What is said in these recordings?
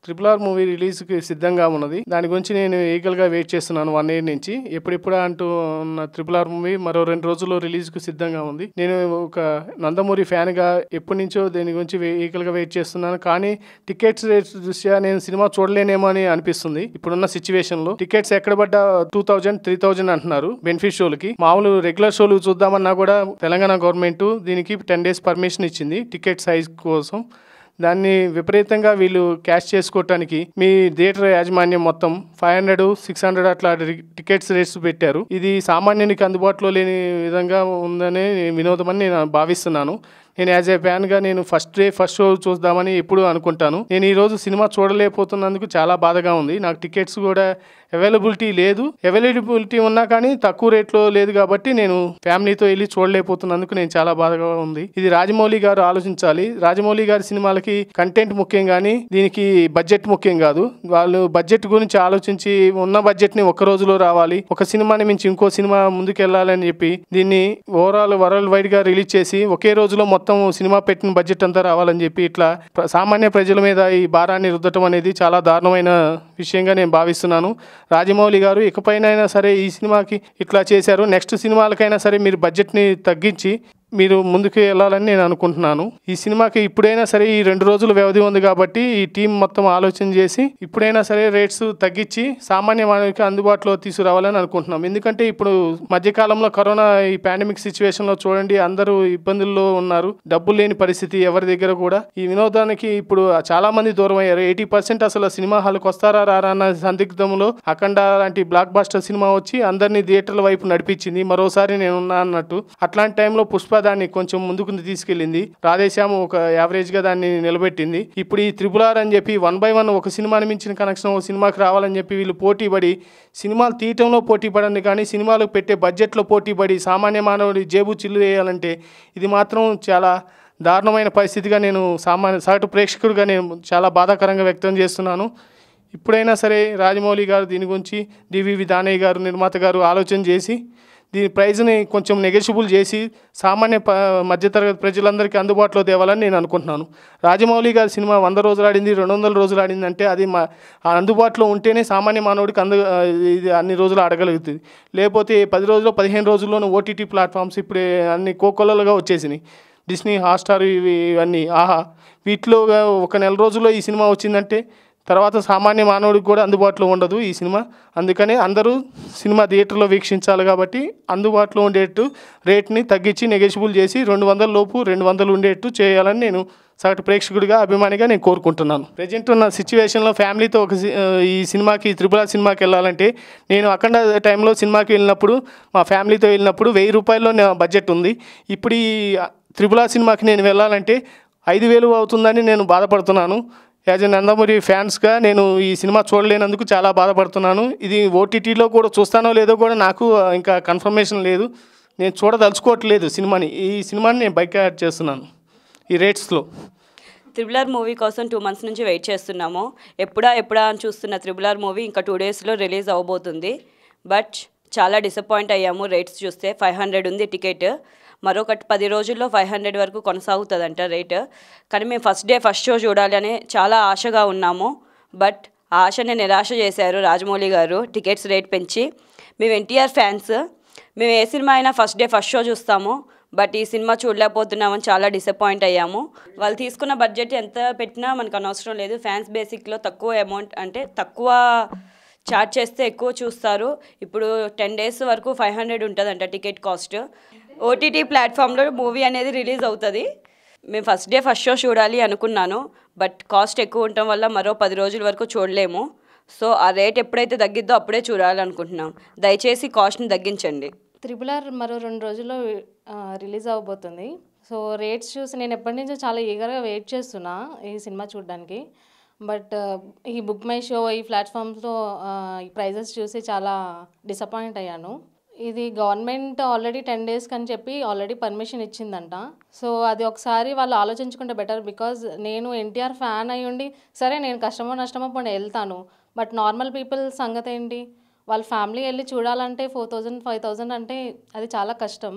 Triple R movie రిలీజ్కి సిద్ధంగా ఉన్నది దాని గురించి నేను ఈగల్గా వెయిట్ చేస్తున్నాను వన్ ఇయర్ నుంచి ఎప్పుడెప్పుడు అంటూ ఉన్న ట్రిపుల్ ఆర్ మూవీ మరో రెండు రోజుల్లో రిలీజ్కు సిద్ధంగా ఉంది నేను ఒక నందమూరి ఫ్యాన్గా ఎప్పటి నుంచో దీని గురించి ఈగల్గా వెయిట్ చేస్తున్నాను కానీ టికెట్స్ రేట్స్ దృష్ట్యా నేను సినిమా చూడలేనేమో అని అనిపిస్తుంది ఇప్పుడున్న సిచ్యువేషన్లో టికెట్స్ ఎక్కడ పడ్డా టూ థౌజండ్ త్రీ థౌజండ్ అంటున్నారు బెనిఫిట్ షోలకి మామూలు రెగ్యులర్ షోలు చూద్దామన్నా కూడా తెలంగాణ గవర్నమెంట్ దీనికి టెన్ డేస్ పర్మిషన్ ఇచ్చింది టికెట్ సైజ్ కోసం దాన్ని విపరీతంగా వీళ్ళు క్యాష్ చేసుకోవటానికి మీ థియేటర్ యాజమాన్యం మొత్తం ఫైవ్ హండ్రెడ్ సిక్స్ హండ్రెడ్ అట్లా రి- టికెట్స్ రేట్స్ పెట్టారు ఇది సామాన్యునికి అందుబాటులో లేని విధంగా ఉందనే వినోదమని నేను భావిస్తున్నాను నేను యాజ్ ఏ ఫ్యాన్గా నేను ఫస్ట్ డే ఫస్ట్ షో చూద్దామని ఎప్పుడు అనుకుంటాను నేను ఈరోజు సినిమా చూడలేకపోతున్నందుకు చాలా బాధగా ఉంది నాకు టికెట్స్ కూడా అవైలబిలిటీ లేదు అవైలబిలిటీ ఉన్నా కానీ తక్కువ రేట్లో లేదు కాబట్టి నేను ఫ్యామిలీతో వెళ్ళి చూడలేకపోతున్నందుకు నేను చాలా బాధగా ఉంది ఇది రాజమౌళి గారు ఆలోచించాలి రాజమౌళి గారి సినిమాలకి కంటెంట్ ముఖ్యం కానీ దీనికి బడ్జెట్ ముఖ్యం కాదు వాళ్ళు బడ్జెట్ గురించి ఆలోచించి ఉన్న బడ్జెట్ ని ఒక రోజులో రావాలి ఒక సినిమాని మించి ఇంకో సినిమా ముందుకెళ్లాలని చెప్పి దీన్ని ఓవరాల్ వరల్డ్ వైడ్ గా రిలీజ్ చేసి ఒకే రోజులో మొత్తం సినిమా పెట్టిన బడ్జెట్ అంతా రావాలని చెప్పి ఇట్లా ప్ర- సామాన్య ప్రజల మీద ఈ భారాన్ని రుద్దటం అనేది చాలా దారుణమైన విషయంగా నేను భావిస్తున్నాను రాజమౌళి గారు ఇకపైనైనా సరే ఈ సినిమాకి ఇట్లా చేశారు నెక్స్ట్ సినిమాలకైనా సరే మీరు బడ్జెట్ని తగ్గించి మీరు ముందుకు వెళ్ళాలని నేను అనుకుంటున్నాను ఈ సినిమాకి ఇప్పుడైనా సరే ఈ రెండు రోజుల వ్యవధి ఉంది కాబట్టి ఈ టీం మొత్తం ఆలోచన చేసి ఇప్పుడైనా సరే రేట్స్ తగ్గించి సామాన్య మానవునికి అందుబాటులో తీసుకురావాలని అనుకుంటున్నాం ఎందుకంటే ఇప్పుడు మధ్యకాలంలో కరోనా ఈ పాండమిక్ సిచ్యువేషన్లో చూడండి అందరూ ఇబ్బందుల్లో ఉన్నారు డబ్బులు లేని పరిస్థితి ఎవరి దగ్గర కూడా ఈ వినోదానికి ఇప్పుడు చాలా మంది దూరం అయ్యారు ఎయిటీ పర్సెంట్ అసలు సినిమా హాల్కి వస్తారా రారా అన్న సందిగ్ధంలో అఖండ లాంటి బ్లాక్ బాస్టర్ సినిమా వచ్చి అందరినీ థియేటర్ల వైపు నడిపించింది మరోసారి నేను ఉన్నా అన్నట్టు అట్లాంటి టైంలో పుష్ప దాన్ని కొంచెం ముందుకు తీసుకెళ్ళింది రాధేశ్యామ్ ఒక యావరేజ్ గా దాన్ని నిలబెట్టింది ఇప్పుడు ఈ త్రిపుల్ ఆర్ అని చెప్పి వన్ బై వన్ ఒక సినిమాని మించిన కనెక్షన్ ఒక సినిమాకి రావాలని చెప్పి వీళ్ళు పోటీ పడి సినిమాలు తీయటంలో పోటీ పడండి కానీ సినిమాలకు పెట్టే బడ్జెట్లో పోటీ పడి సామాన్య మానవుడి జేబు చిల్లు వేయాలంటే ఇది మాత్రం చాలా దారుణమైన పరిస్థితిగా నేను సామాన్య సగటు ప్రేక్షకుడిగా నేను చాలా బాధాకరంగా వ్యక్తం చేస్తున్నాను ఇప్పుడైనా సరే రాజమౌళి గారు దీని గురించి డివివి దానయ్య గారు నిర్మాత గారు ఆలోచన చేసి దీని ప్రైజ్ని కొంచెం నెగోషియబుల్ చేసి సామాన్య ప మధ్యతరగతి ప్రజలందరికీ అందుబాటులో తేవాలని నేను అనుకుంటున్నాను రాజమౌళి గారి సినిమా వంద రోజులు ఆడింది రెండు వందల రోజులు ఆడింది అంటే అది మా ఆ అందుబాటులో ఉంటేనే సామాన్య మానవుడికి అందు ఆ, ఇది అన్ని రోజులు ఆడగలుగుతుంది లేకపోతే పది రోజులు పదిహేను రోజుల్లోనూ ఓటీటీ ప్లాట్ఫామ్స్ ఇప్పుడు అన్ని కోకొల్లలుగా వచ్చేసినాయి డిస్నీ హాట్స్టార్ ఇవి ఇవన్నీ ఆహా వీటిలో ఒక నెల రోజుల్లో ఈ సినిమా వచ్చిందంటే తర్వాత సామాన్య మానవుడికి కూడా అందుబాటులో ఉండదు ఈ సినిమా అందుకనే అందరూ సినిమా థియేటర్లో వీక్షించాలి కాబట్టి అందుబాటులో ఉండేట్టు రేట్ని తగ్గించి నెగోషియబుల్ చేసి రెండు వందల లోపు రెండు వందలు ఉండేట్టు చేయాలని నేను సగటు ప్రేక్షకుడిగా అభిమానిగా నేను కోరుకుంటున్నాను ప్రజెంట్ ఉన్న సిచ్యువేషన్లో ఫ్యామిలీతో ఒక సి- ఆ, ఈ సినిమాకి త్రిపుల సినిమాకి వెళ్ళాలంటే నేను అఖండ టైంలో సినిమాకి వెళ్ళినప్పుడు మా ఫ్యామిలీతో వెళ్ళినప్పుడు వెయ్యి రూపాయల్లో నా బడ్జెట్ ఉంది ఇప్పుడు ఈ త్రిపుల సినిమాకి నేను వెళ్ళాలంటే ఐదు వేలు అవుతుందని నేను బాధపడుతున్నాను యాజ్ ఎ నందమూరి ఫ్యాన్స్గా నేను ఈ సినిమా చూడలేనందుకు చాలా బాధపడుతున్నాను ఇది ఓటీటీలో కూడా చూస్తానో లేదో కూడా నాకు ఆ, ఇంకా కన్ఫర్మేషన్ లేదు నేను చూడదలుచుకోవట్లేదు సినిమాని ఈ సినిమాని నేను బైక్ యాడ్ చేస్తున్నాను ఈ రేట్స్లో త్రిబుల్ ఆర్ మూవీ కోసం టూ మంత్స్ నుంచి వెయిట్ చేస్తున్నాము ఎప్పుడా ఎప్పుడా అని చూస్తున్న త్రిబుల్ ఆర్ మూవీ ఇంకా టూ డేస్లో రిలీజ్ అవబోతుంది బట్ చాలా డిసప్పాయింట్ అయ్యాము రేట్స్ చూస్తే ఫైవ్ హండ్రెడ్ ఉంది టికెట్ మరొకటి పది రోజుల్లో ఫైవ్ హండ్రెడ్ వరకు కొనసాగుతుందంట రేట్ కానీ మేము ఫస్ట్ డే ఫస్ట్ షో చూడాలి అని చాలా ఆశగా ఉన్నాము బట్ ఆ ఆశని నిరాశ చేశారు రాజమౌళి గారు టికెట్స్ రేట్ పెంచి మేము ఎన్టీఆర్ ఫ్యాన్స్ మేము ఏ సినిమా అయినా ఫస్ట్ డే ఫస్ట్ షో చూస్తాము బట్ ఈ సినిమా చూడలేకపోతున్నామని చాలా డిసప్పాయింట్ అయ్యాము వాళ్ళు తీసుకున్న బడ్జెట్ ఎంత పెట్టినా మనకు అనవసరం లేదు ఫ్యాన్స్ బేసిక్లో తక్కువ అమౌంట్ అంటే తక్కువ చార్జ్ చేస్తే ఎక్కువ చూస్తారు ఇప్పుడు టెన్ డేస్ వరకు ఫైవ్ హండ్రెడ్ ఉంటుందంట టికెట్ కాస్ట్ ఓటీటీ ప్లాట్ఫామ్లో మూవీ అనేది రిలీజ్ అవుతుంది మేము ఫస్ట్ డే ఫస్ట్ షో చూడాలి అనుకున్నాను బట్ కాస్ట్ ఎక్కువ ఉండటం వల్ల మరో పది రోజుల వరకు చూడలేము సో ఆ రేట్ ఎప్పుడైతే తగ్గిద్దో అప్పుడే చూడాలనుకుంటున్నాం దయచేసి కాస్ట్ని తగ్గించండి త్రిపుల్ ఆర్ మరో రెండు రోజుల్లో ఆ, రిలీజ్ అవబోతుంది సో రేట్స్ చూసి నేను ఎప్పటి నుంచో చాలా ఈగర్గా వెయిట్ చేస్తున్నా ఈ సినిమా చూడడానికి బట్ ఈ బుక్ మై షో ఈ ప్లాట్ఫామ్స్లో ఈ ప్రైజెస్ చూసి చాలా డిసప్పాయింట్ అయ్యాను ఇది గవర్నమెంట్ ఆల్రెడీ టెన్ డేస్కి అని చెప్పి ఆల్రెడీ పర్మిషన్ ఇచ్చిందంట సో అది ఒకసారి వాళ్ళు ఆలోచించుకుంటే బెటర్ బికాజ్ నేను ఎన్టీఆర్ ఫ్యాన్ అయి ఉండి సరే నేను కష్టమో నష్టమో పోనీ వెళ్తాను బట్ నార్మల్ పీపుల్ సంగతి ఏంటి వాళ్ళ ఫ్యామిలీ వెళ్ళి చూడాలంటే ఫోర్ థౌజండ్ ఫైవ్ థౌజండ్ అంటే అది చాలా కష్టం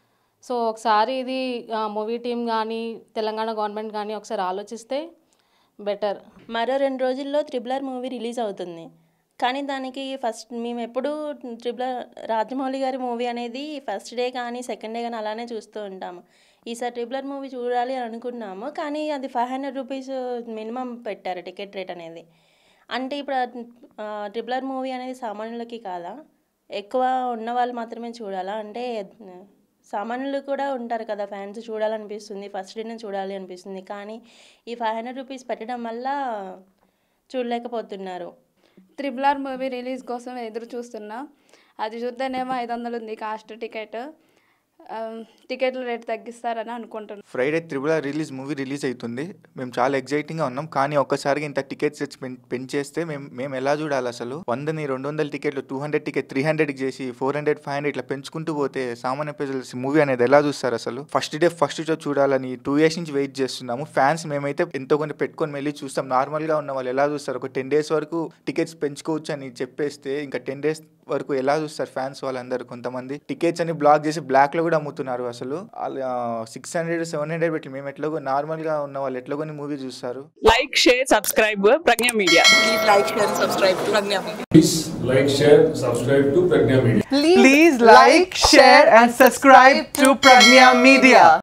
సో ఒకసారి ఇది మూవీ టీం కానీ తెలంగాణ గవర్నమెంట్ కానీ ఒకసారి ఆలోచిస్తే బెటర్ మరో రెండు రోజుల్లో త్రిబులర్ మూవీ రిలీజ్ అవుతుంది కానీ దానికి ఫస్ట్ మేము ఎప్పుడు ట్రిబులర్ రాజమౌళి గారి మూవీ అనేది ఫస్ట్ డే కానీ సెకండ్ డే కానీ అలానే చూస్తూ ఉంటాము ఈసారి ట్రిబులర్ మూవీ చూడాలి అని అనుకున్నాము కానీ అది ఫైవ్ హండ్రెడ్ రూపీస్ మినిమం పెట్టారు టికెట్ రేట్ అనేది అంటే ఇప్పుడు ఆ, ట్రిబులర్ మూవీ అనేది సామాన్యులకి కాదా ఎక్కువ ఉన్న వాళ్ళు మాత్రమే చూడాలా అంటే సామాన్యులు కూడా ఉంటారు కదా ఫ్యాన్స్ చూడాలనిపిస్తుంది ఫస్ట్ డేనే చూడాలి అనిపిస్తుంది కానీ ఈ ఫైవ్ హండ్రెడ్ రూపీస్ పెట్టడం వల్ల చూడలేకపోతున్నారు త్రిబుల్ ఆర్ మూవీ రిలీజ్ కోసం ఎదురు చూస్తున్నా అది చూద్దానేమో ఐదు వందలు ఉంది కాస్ట్ టికెట్ ఆ, టికెట్ల రేట్ తగ్గిస్తారని అనుకుంటున్నాను Friday triple R release movie release అవుతుంది మేము చాలా ఎగ్జైటింగ్గా ఉన్నాం కానీ ఒక్కసారిగా ఇంత టికెట్స్ రేట్స్ పెం- పెంచేస్తే మేము మేము ఎలా చూడాలి అసలు వందని రెండు వందల టికెట్లు టూ హండ్రెడ్ టికెట్ త్రీ హండ్రెడ్కి చేసి ఫోర్ హండ్రెడ్ ఫైవ్ హండ్రెడ్ ఇట్లా పెంచుకుంటూ పోతే సామాన్య ప్రజలు మూవీ అనేది ఎలా చూస్తారు అసలు ఫస్ట్ డే ఫస్ట్ షో చూడాలని టూ ఇయర్స్ నుంచి వెయిట్ చేస్తున్నాము ఫ్యాన్స్ మేమైతే ఎంతో కొంత పెట్టుకొని వెళ్ళి చూస్తాం నార్మల్గా ఉన్న వాళ్ళు ఎలా చూస్తారు ఒక టెన్ డేస్ వరకు టికెట్స్ పెంచుకోవచ్చు అని చెప్పేస్తే ఇంకా టెన్ డేస్ వరకు ఎలా చూస్తారు ఫ్యాన్స్ వాళ్ళందరూ కొంతమంది టికెట్స్ అని బ్లాక్ చేసి బ్లాక్ లో కూడా అమ్ముతున్నారు అసలు సిక్స్ హండ్రెడ్ సెవెన్ హండ్రెడ్ పెట్టి మేము ఎట్లాగో నార్మల్ గా ఉన్న వాళ్ళు ఎట్లా కొన్ని మూవీ చూస్తారు like, share, subscribe Pragya Media. Please like, share, and subscribe to Pragya Media. Please like, share, subscribe to Pragna Media. Please like, share, and subscribe to Pragnya Media.